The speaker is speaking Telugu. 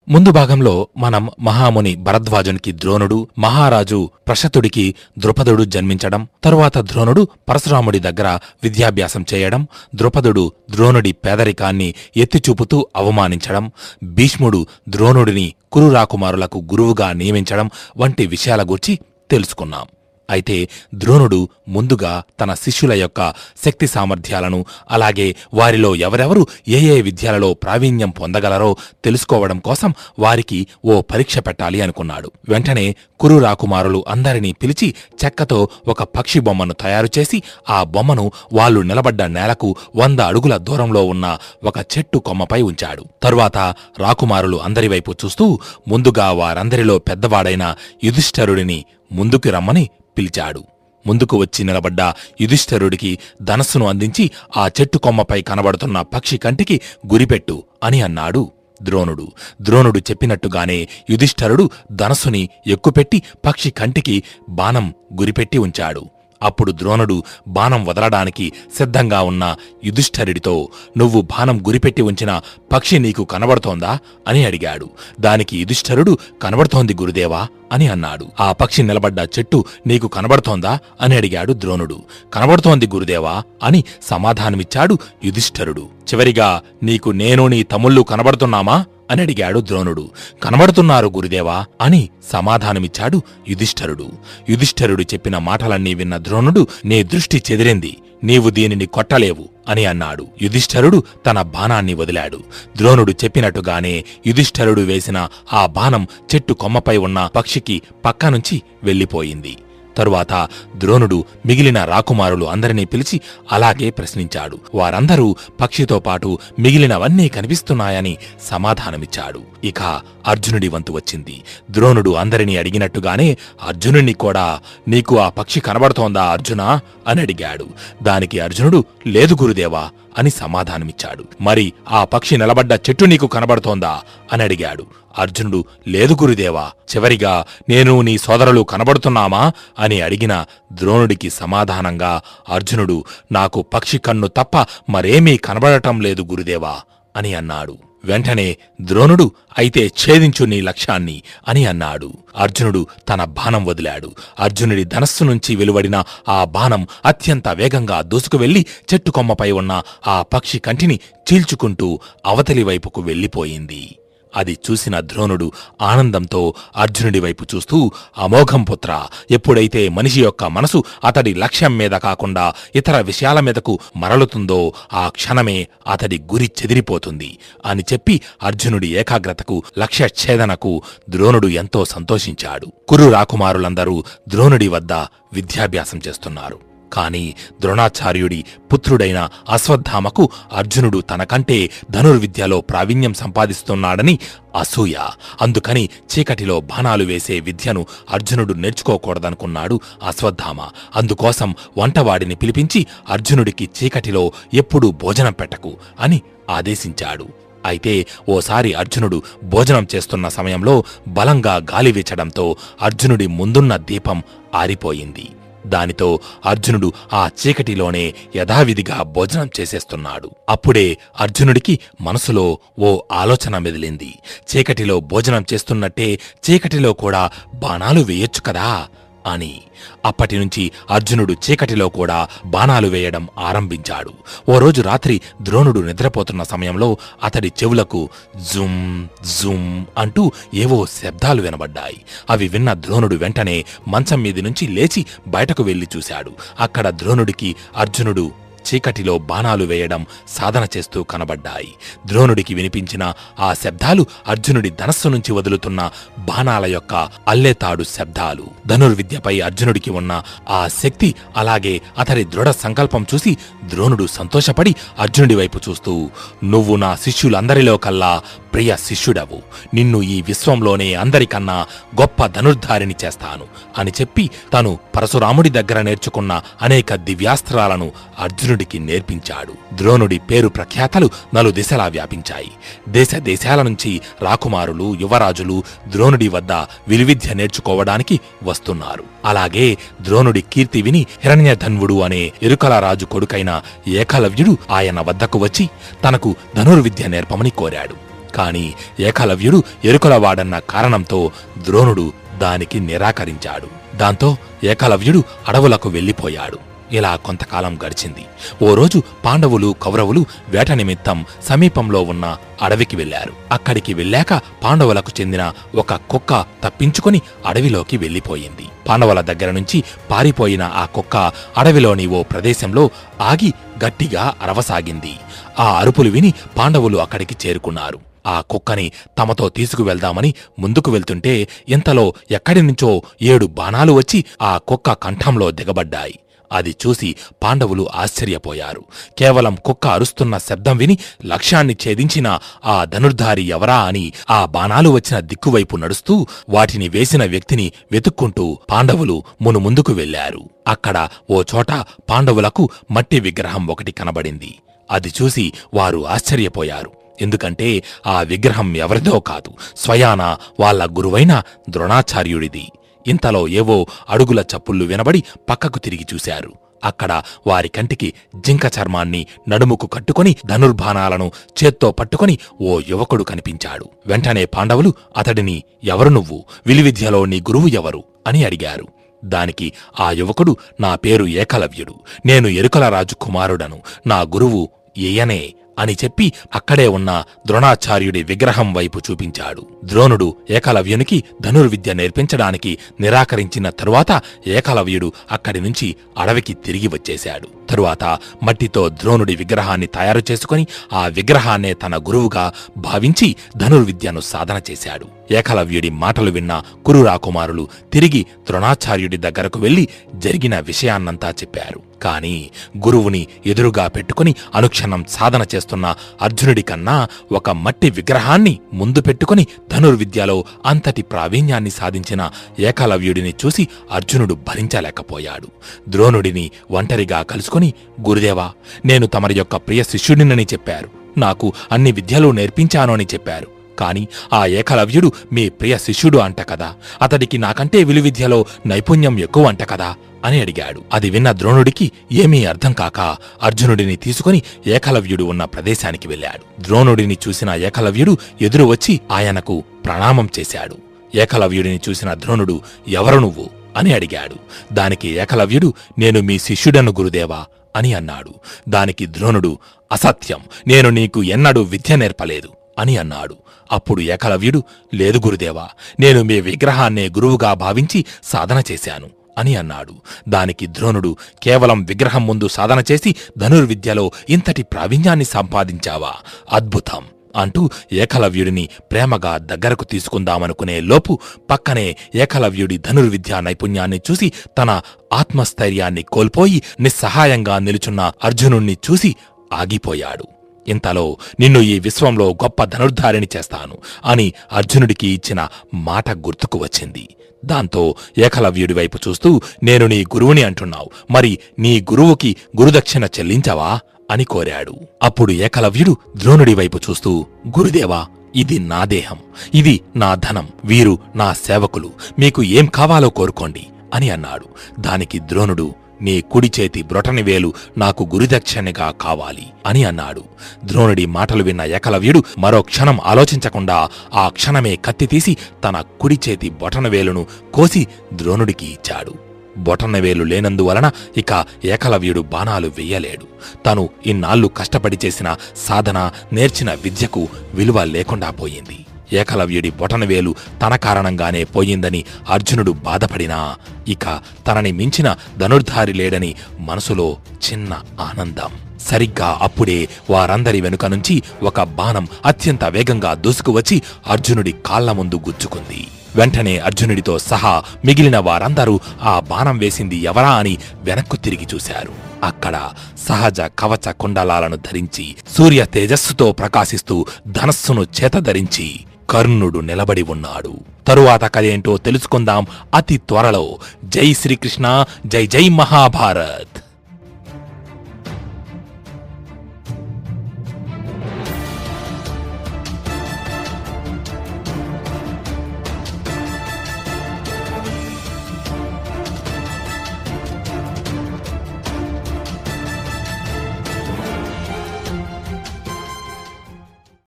ముందు భాగంలో మనం మహాముని భరద్వాజునికి ద్రోణుడు మహారాజు ప్రశతుడికి ద్రుపదుడు జన్మించడం తరువాత ద్రోణుడు పరశురాముడి దగ్గర విద్యాభ్యాసం చేయడం ద్రుపదుడు ద్రోణుడి పేదరికాన్ని ఎత్తిచూపుతూ అవమానించడం భీష్ముడు ద్రోణుడిని కురురాకుమారులకు గురువుగా నియమించడం వంటి విషయాల గురించి తెలుసుకున్నాం అయితే ద్రోణుడు ముందుగా తన శిష్యుల యొక్క శక్తి సామర్థ్యాలను అలాగే వారిలో ఎవరెవరు ఏ ఏ విద్యలలో ప్రావీణ్యం పొందగలరో తెలుసుకోవడం కోసం వారికి ఓ పరీక్ష పెట్టాలి అనుకున్నాడు వెంటనే కురు రాకుమారులు అందరినీ పిలిచి చెక్కతో ఒక పక్షి బొమ్మను తయారు చేసి ఆ బొమ్మను వాళ్ళు నిలబడ్డ నేలకు వంద అడుగుల దూరంలో ఉన్న ఒక చెట్టు కొమ్మపై ఉంచాడు తరువాత రాకుమారులు అందరి వైపు చూస్తూ ముందుగా వారందరిలో పెద్దవాడైన యుధిష్ఠరుడిని ముందుకు రమ్మని పిలిచాడు ముందుకు వచ్చి నిలబడ్డ యుధిష్ఠరుడికి ధనస్సును అందించి ఆ చెట్టు కొమ్మపై కనబడుతున్న పక్షి కంటికి గురిపెట్టు అని అన్నాడు ద్రోణుడు ద్రోణుడు చెప్పినట్టుగానే యుధిష్ఠరుడు ధనస్సుని ఎక్కుపెట్టి పక్షి కంటికి బాణం గురిపెట్టి ఉంచాడు అప్పుడు ద్రోణుడు బాణం వదలడానికి సిద్ధంగా ఉన్న యుధిష్ఠరుడితో నువ్వు బాణం గురిపెట్టి ఉంచిన పక్షి నీకు కనబడుతోందా అని అడిగాడు దానికి యుధిష్ఠరుడు కనబడుతోంది గురుదేవా అని అన్నాడు ఆ పక్షి నిలబడ్డ చెట్టు నీకు కనబడుతోందా అని అడిగాడు ద్రోణుడు కనబడుతోంది గురుదేవా అని సమాధానమిచ్చాడు యుధిష్ఠరుడు చివరిగా నీకు నేను నీ తమ్ముళ్ళు కనబడుతున్నామా అని అడిగాడు ద్రోణుడు కనబడుతున్నారు గురుదేవా అని సమాధానమిచ్చాడు యుధిష్ఠరుడు యుధిష్ఠరుడు చెప్పిన మాటలన్నీ విన్న ద్రోణుడు నీ దృష్టి చెదిరింది నీవు దీనిని కొట్టలేవు అని అన్నాడు యుధిష్ఠరుడు తన బాణాన్ని వదిలాడు ద్రోణుడు చెప్పినట్టుగానే యుధిష్ఠరుడు వేసిన ఆ బాణం చెట్టు కొమ్మపై ఉన్న పక్షికి పక్కనుంచి వెళ్ళిపోయింది తరువాత ద్రోణుడు మిగిలిన రాకుమారులు అందరినీ పిలిచి అలాగే ప్రశ్నించాడు వారందరూ పక్షితో పాటు మిగిలినవన్నీ కనిపిస్తున్నాయని సమాధానమిచ్చాడు ఇక అర్జునుడి వంతు వచ్చింది ద్రోణుడు అందరినీ అడిగినట్టుగానే అర్జునుణ్ణి కూడా నీకు ఆ పక్షి కనబడుతోందా అర్జునా అని అడిగాడు దానికి అర్జునుడు లేదు గురుదేవా అని సమాధానమిచ్చాడు మరి ఆ పక్షి నిలబడ్డ చెట్టు నీకు కనబడుతోందా అని అడిగాడు అర్జునుడు లేదు గురుదేవా చివరిగా నేను నీ సోదరులు కనబడుతున్నామా అని అడిగిన ద్రోణుడికి సమాధానంగా అర్జునుడు నాకు పక్షి కన్ను తప్ప మరేమీ కనబడటం లేదు గురుదేవా అని అన్నాడు వెంటనే ద్రోణుడు అయితే ఛేదించు నీ లక్ష్యాన్ని అని అన్నాడు అర్జునుడు తన బాణం వదిలాడు అర్జునుడి ధనస్సు నుంచి వెలువడిన ఆ బాణం అత్యంత వేగంగా దూసుకు వెళ్లి చెట్టు కొమ్మపై ఉన్న ఆ పక్షి కంటిని చీల్చుకుంటూ అవతలి వైపుకు వెళ్ళిపోయింది అది చూసిన ద్రోణుడు ఆనందంతో అర్జునుడి వైపు చూస్తూ అమోఘం పుత్ర ఎప్పుడైతే మనిషి యొక్క మనసు అతడి లక్ష్యం మీద కాకుండా ఇతర విషయాల మీదకు మరలుతుందో ఆ క్షణమే అతడి గురి చెదిరిపోతుంది అని చెప్పి అర్జునుడి ఏకాగ్రతకు లక్ష్య ఛేదనకు ద్రోణుడు ఎంతో సంతోషించాడు కురు రాకుమారులందరూ ద్రోణుడి వద్ద విద్యాభ్యాసం చేస్తున్నారు కాని ద్రోణాచార్యుడి పుత్రుడైన అశ్వత్థామకు అర్జునుడు తనకంటే ధనుర్విద్యలో ప్రావీణ్యం సంపాదిస్తున్నాడని అసూయ అందుకని చీకటిలో బాణాలు వేసే విద్యను అర్జునుడు నేర్చుకోకూడదనుకున్నాడు అశ్వత్థామ అందుకోసం వంటవాడిని పిలిపించి అర్జునుడికి చీకటిలో ఎప్పుడూ భోజనం పెట్టకు అని ఆదేశించాడు అయితే ఓసారి అర్జునుడు భోజనం చేస్తున్న సమయంలో బలంగా గాలి వీచడంతో అర్జునుడి ముందున్న దీపం ఆరిపోయింది దానితో అర్జునుడు ఆ చీకటిలోనే యథావిధిగా భోజనం చేసేస్తున్నాడు అప్పుడే అర్జునుడికి మనసులో ఓ ఆలోచన మెదిలింది చీకటిలో భోజనం చేస్తున్నట్టే చీకటిలో కూడా బాణాలు వేయొచ్చు కదా అని అప్పటి నుంచి అర్జునుడు చీకటిలో కూడా బాణాలు వేయడం ఆరంభించాడు ఓ రోజు రాత్రి ద్రోణుడు నిద్రపోతున్న సమయంలో అతడి చెవులకు జుమ్ జుమ్ అంటూ ఏవో శబ్దాలు వినబడ్డాయి అవి విన్న ద్రోణుడు వెంటనే మంచం మీది నుంచి లేచి బయటకు వెళ్లి చూశాడు అక్కడ ద్రోణుడికి అర్జునుడు చీకటిలో బాణాలు వేయడం సాధన చేస్తూ కనబడ్డాయి ద్రోణుడికి వినిపించిన ఆ శబ్దాలు అర్జునుడి ధనస్సు నుంచి వదులుతున్న బాణాల యొక్క అల్లేతాడు శబ్దాలు ధనుర్విద్యపై అర్జునుడికి ఉన్న ఆ శక్తి అలాగే అతడి దృఢ సంకల్పం చూసి ద్రోణుడు సంతోషపడి అర్జునుడి వైపు చూస్తూ నువ్వు నా శిష్యులందరిలో కల్లా ప్రియ శిష్యుడవు నిన్ను ఈ విశ్వంలోనే అందరికన్నా గొప్ప ధనుర్ధారిని చేస్తాను అని చెప్పి తను పరశురాముడి దగ్గర నేర్చుకున్న అనేక దివ్యాస్త్రాలను అర్జునుడికి నేర్పించాడు ద్రోణుడి పేరు ప్రఖ్యాతలు నలు దిశలా వ్యాపించాయి దేశ దేశాల నుంచి రాకుమారులు యువరాజులు ద్రోణుడి వద్ద విలువిద్య నేర్చుకోవడానికి వస్తున్నారు అలాగే ద్రోణుడి కీర్తి విని హిరణ్యధన్వుడు అనే ఇరుకల రాజు కొడుకైన ఏకలవ్యుడు ఆయన వద్దకు వచ్చి తనకు ధనుర్విద్య నేర్పమని కోరాడు కాని ఏకలవ్యుడు ఎరుకలవాడన్న కారణంతో ద్రోణుడు దానికి నిరాకరించాడు దాంతో ఏకలవ్యుడు అడవులకు వెళ్ళిపోయాడు ఇలా కొంతకాలం గడిచింది ఓ రోజు పాండవులు కౌరవులు వేట నిమిత్తం సమీపంలో ఉన్న అడవికి వెళ్లారు అక్కడికి వెళ్ళాక పాండవులకు చెందిన ఒక కుక్క తప్పించుకుని అడవిలోకి వెళ్ళిపోయింది పాండవుల దగ్గర నుంచి పారిపోయిన ఆ కుక్క అడవిలోని ఓ ప్రదేశంలో ఆగి గట్టిగా అరవసాగింది ఆ అరుపులు విని పాండవులు అక్కడికి చేరుకున్నారు ఆ కుక్కని తమతో తీసుకువెళ్దామని ముందుకు వెళ్తుంటే ఇంతలో ఎక్కడి నుంచో ఏడు బాణాలు వచ్చి ఆ కుక్క కంఠంలో దిగబడ్డాయి అది చూసి పాండవులు ఆశ్చర్యపోయారు కేవలం కుక్క అరుస్తున్న శబ్దం విని లక్ష్యాన్ని ఛేదించిన ఆ ధనుర్ధారి ఎవరా అని ఆ బాణాలు వచ్చిన దిక్కువైపు నడుస్తూ వాటిని వేసిన వ్యక్తిని వెతుక్కుంటూ పాండవులు మును ముందుకు వెళ్లారు అక్కడ ఓ చోట పాండవులకు మట్టి విగ్రహం ఒకటి కనబడింది అది చూసి వారు ఆశ్చర్యపోయారు ఎందుకంటే ఆ విగ్రహం ఎవరిదో కాదు స్వయాన వాళ్ళ గురువైన ద్రోణాచార్యుడిది ఇంతలో ఏవో అడుగుల చప్పుళ్ళు వినబడి పక్కకు తిరిగి చూశారు అక్కడ వారి కంటికి జింక చర్మాన్ని నడుముకు కట్టుకొని ధనుర్బాణాలను చేత్తో పట్టుకొని ఓ యువకుడు కనిపించాడు వెంటనే పాండవులు అతడిని ఎవరు నువ్వు విలువిద్యలో నీ గురువు ఎవరు అని అడిగారు దానికి ఆ యువకుడు నా పేరు ఏకలవ్యుడు నేను ఎరుకల రాజు కుమారుడను నా గురువు ఏయనే అని చెప్పి అక్కడే ఉన్న ద్రోణాచార్యుడి విగ్రహం వైపు చూపించాడు ద్రోణుడు ఏకలవ్యునికి ధనుర్విద్య నేర్పించడానికి నిరాకరించిన తరువాత ఏకలవ్యుడు అక్కడి నుంచి అడవికి తిరిగి వచ్చేశాడు తరువాత మట్టితో ద్రోణుడి విగ్రహాన్ని తయారు చేసుకుని ఆ విగ్రహాన్నే తన గురువుగా భావించి ధనుర్విద్యను సాధన చేశాడు ఏకలవ్యుడి మాటలు విన్న కురు రాకుమారులు తిరిగి ద్రోణాచార్యుడి దగ్గరకు వెళ్లి జరిగిన విషయాన్నంతా చెప్పారు కాని గురువుని ఎదురుగా పెట్టుకుని అనుక్షణం సాధన చేస్తున్న అర్జునుడి కన్నా ఒక మట్టి విగ్రహాన్ని ముందు పెట్టుకుని ధనుర్విద్యలో అంతటి ప్రావీణ్యాన్ని సాధించిన ఏకలవ్యుడిని చూసి అర్జునుడు భరించలేకపోయాడు ద్రోణుడిని ఒంటరిగా కలుసుకుని గురుదేవా నేను తమరి యొక్క ప్రియ శిష్యుడినని చెప్పారు నాకు అన్ని విద్యలు నేర్పించాను అని చెప్పారు కాని ఆ ఏకలవ్యుడు మీ ప్రియ శిష్యుడు అంట కదా అతడికి నాకంటే విలువిద్యలో నైపుణ్యం ఎక్కువ అంట కదా అని అడిగాడు అది విన్న ద్రోణుడికి ఏమీ అర్థం కాక అర్జునుడిని తీసుకుని ఏకలవ్యుడు ఉన్న ప్రదేశానికి వెళ్ళాడు ద్రోణుడిని చూసిన ఏకలవ్యుడు ఎదురు వచ్చి ఆయనకు ప్రణామం చేశాడు ఏకలవ్యుడిని చూసిన ద్రోణుడు ఎవరు నువ్వు అని అడిగాడు దానికి ఏకలవ్యుడు నేను మీ శిష్యుడను గురుదేవా అని అన్నాడు దానికి ద్రోణుడు అసత్యం నేను నీకు ఎన్నడూ విద్య నేర్పలేదు అని అన్నాడు అప్పుడు ఏకలవ్యుడు లేదు గురుదేవా నేను మీ విగ్రహాన్నే గురువుగా భావించి సాధన చేశాను అని అన్నాడు దానికి ద్రోణుడు కేవలం విగ్రహం ముందు సాధన చేసి ధనుర్విద్యలో ఇంతటి ప్రావీణ్యాన్ని సంపాదించావా అద్భుతం అంటూ ఏకలవ్యుడిని ప్రేమగా దగ్గరకు తీసుకుందామనుకునే లోపు పక్కనే ఏకలవ్యుడి ధనుర్విద్యా నైపుణ్యాన్ని చూసి తన ఆత్మస్థైర్యాన్ని కోల్పోయి నిస్సహాయంగా నిలుచున్న అర్జునుణ్ణి చూసి ఆగిపోయాడు ఇంతలో నిన్ను ఈ విశ్వంలో గొప్ప ధనుర్ధారిణి చేస్తాను అని అర్జునుడికి ఇచ్చిన మాట గుర్తుకు వచ్చింది దాంతో ఏకలవ్యుడి వైపు చూస్తూ నేను నీ గురువుని అంటున్నావు మరి నీ గురువుకి గురుదక్షిణ చెల్లించవా అని కోరాడు అప్పుడు ఏకలవ్యుడు ద్రోణుడి వైపు చూస్తూ గురుదేవా ఇది నా దేహం ఇది నా ధనం వీరు నా సేవకులు మీకు ఏం కావాలో కోరుకోండి అని అన్నాడు దానికి ద్రోణుడు నీ కుడి చేతి బ్రొటనివేలు నాకు గురుదక్షిణగా కావాలి అని అన్నాడు ద్రోణుడి మాటలు విన్న ఏకలవ్యుడు మరో క్షణం ఆలోచించకుండా ఆ క్షణమే కత్తి తీసి తన కుడి చేతి బొటనవేలును కోసి ద్రోణుడికి ఇచ్చాడు బొటనవేలు లేనందువలన ఇక ఏకలవ్యుడు బాణాలు వెయ్యలేడు తను ఇన్నాళ్లు కష్టపడి చేసిన సాధన నేర్చిన విద్యకు విలువ లేకుండా పోయింది ఏకలవ్యుడి బొటనవేలు తన కారణంగానే పోయిందని అర్జునుడు బాధపడినా ఇక తనని మించిన ధనుర్ధారి లేడని మనసులో చిన్న ఆనందం సరిగ్గా అప్పుడే వారందరి వెనుక నుంచి ఒక బాణం అత్యంత వేగంగా దూసుకువచ్చి అర్జునుడి కాళ్ల ముందు గుచ్చుకుంది వెంటనే అర్జునుడితో సహా మిగిలిన వారందరూ ఆ బాణం వేసింది ఎవరా అని వెనక్కు తిరిగి చూశారు అక్కడ సహజ కవచ కుండలాలను ధరించి సూర్య తేజస్సుతో ప్రకాశిస్తూ ధనస్సును చేతధరించి కర్ణుడు నిలబడి ఉన్నాడు తరువాత కథేంటో తెలుసుకుందాం అతి త్వరలో జై శ్రీకృష్ణ జై జై మహాభారత్